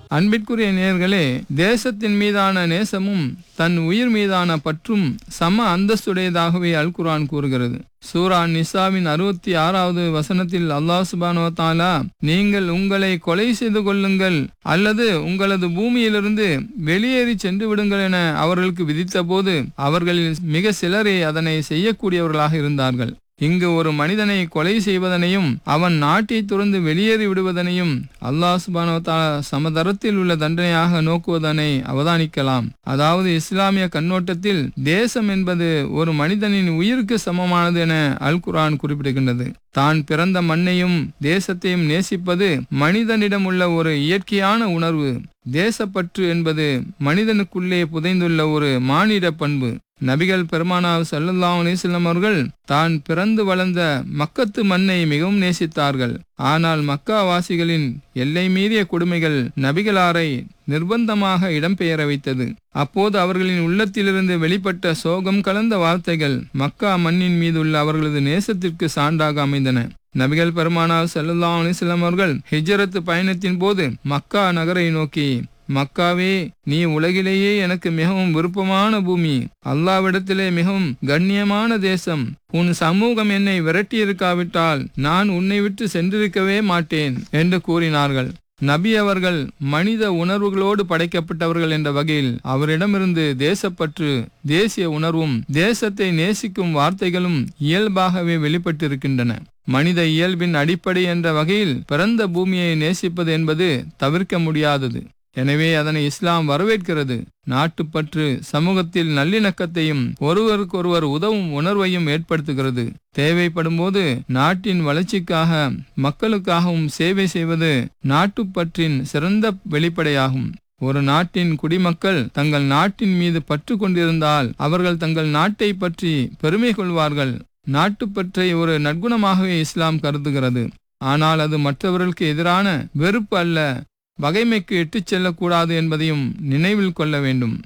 அன்பிற்குரிய நேயர்களே தேசத்தின் மீதான நேசமும் தன் உயிர் மீதான பற்றும் சம அந்தஸ்துடையதாகவே அல் குர்ஆன் கூறுகிறது சூரா நிசாவின் அறுபத்தி ஆறாவது வசனத்தில் அல்லாஹ் சுபானோ தாலா நீங்கள் உங்களை கொலை செய்து கொள்ளுங்கள் அல்லது உங்களது பூமியிலிருந்து வெளியேறி சென்று விடுங்கள் என அவர்களுக்கு விதித்தபோது அவர்களில் மிக சிலரே அதனை செய்யக்கூடியவர்களாக இருந்தார்கள் இங்கு ஒரு மனிதனை கொலை செய்வதனையும் அவன் நாட்டை துறந்து வெளியேறி விடுவதனையும் அல்லாஹ் சுபானோ தாலா சமதரத்தில் உள்ள தண்டனையாக நோக்குவதனை அவதானிக்கலாம் அதாவது இஸ்லாமிய கண்ணோட்டத்தில் தேசம் என்பது ஒரு மனிதனின் உயிருக்கு சமமானது என அல் குர்ஆன் குறிப்பிடுகின்றது தான் பிறந்த மண்ணையும் தேசத்தையும் நேசிப்பது மனிதனிடம் உள்ள ஒரு இயற்கையான உணர்வு தேசப்பற்று என்பது மனிதனுக்குள்ளே புதைந்துள்ள ஒரு மானிட பண்பு நபிகள் பெருமானா சல்லல்லாஹு அலிஸ்லாம் அவர்கள் தான் பிறந்து வளர்ந்த மக்கத்து மண்ணை மிகவும் நேசித்தார்கள் ஆனால் மக்கா வாசிகளின் எல்லை மீறிய கொடுமைகள் நபிகளாரை நிர்பந்தமாக இடம்பெயர வைத்தது அப்போது அவர்களின் உள்ளத்திலிருந்து வெளிப்பட்ட சோகம் கலந்த வார்த்தைகள் மக்கா மண்ணின் மீதுள்ள அவர்களது நேசத்திற்கு சான்றாக அமைந்தன நபிகள் பெருமானா சல்லல்லா அலிஸ்லாம் அவர்கள் ஹிஜரத்து பயணத்தின் போது மக்கா நகரை நோக்கி மக்காவே நீ உலகிலேயே எனக்கு மிகவும் விருப்பமான பூமி அல்லாவிடத்திலே மிகவும் கண்ணியமான தேசம் உன் சமூகம் என்னை விரட்டியிருக்காவிட்டால் நான் உன்னை விட்டு சென்றிருக்கவே மாட்டேன் என்று கூறினார்கள் நபி அவர்கள் மனித உணர்வுகளோடு படைக்கப்பட்டவர்கள் என்ற வகையில் அவரிடமிருந்து தேசப்பற்று தேசிய உணர்வும் தேசத்தை நேசிக்கும் வார்த்தைகளும் இயல்பாகவே வெளிப்பட்டிருக்கின்றன மனித இயல்பின் அடிப்படை என்ற வகையில் பிறந்த பூமியை நேசிப்பது என்பது தவிர்க்க முடியாதது எனவே அதனை இஸ்லாம் வரவேற்கிறது நாட்டுப்பற்று சமூகத்தில் நல்லிணக்கத்தையும் ஒருவருக்கொருவர் உதவும் உணர்வையும் ஏற்படுத்துகிறது தேவைப்படும் போது நாட்டின் வளர்ச்சிக்காக மக்களுக்காகவும் சேவை செய்வது நாட்டுப்பற்றின் சிறந்த வெளிப்படையாகும் ஒரு நாட்டின் குடிமக்கள் தங்கள் நாட்டின் மீது பற்று கொண்டிருந்தால் அவர்கள் தங்கள் நாட்டை பற்றி பெருமை கொள்வார்கள் நாட்டுப்பற்றை ஒரு நற்குணமாகவே இஸ்லாம் கருதுகிறது ஆனால் அது மற்றவர்களுக்கு எதிரான வெறுப்பு அல்ல பகைமைக்கு இட்டுச் செல்லக்கூடாது என்பதையும் நினைவில் கொள்ள வேண்டும்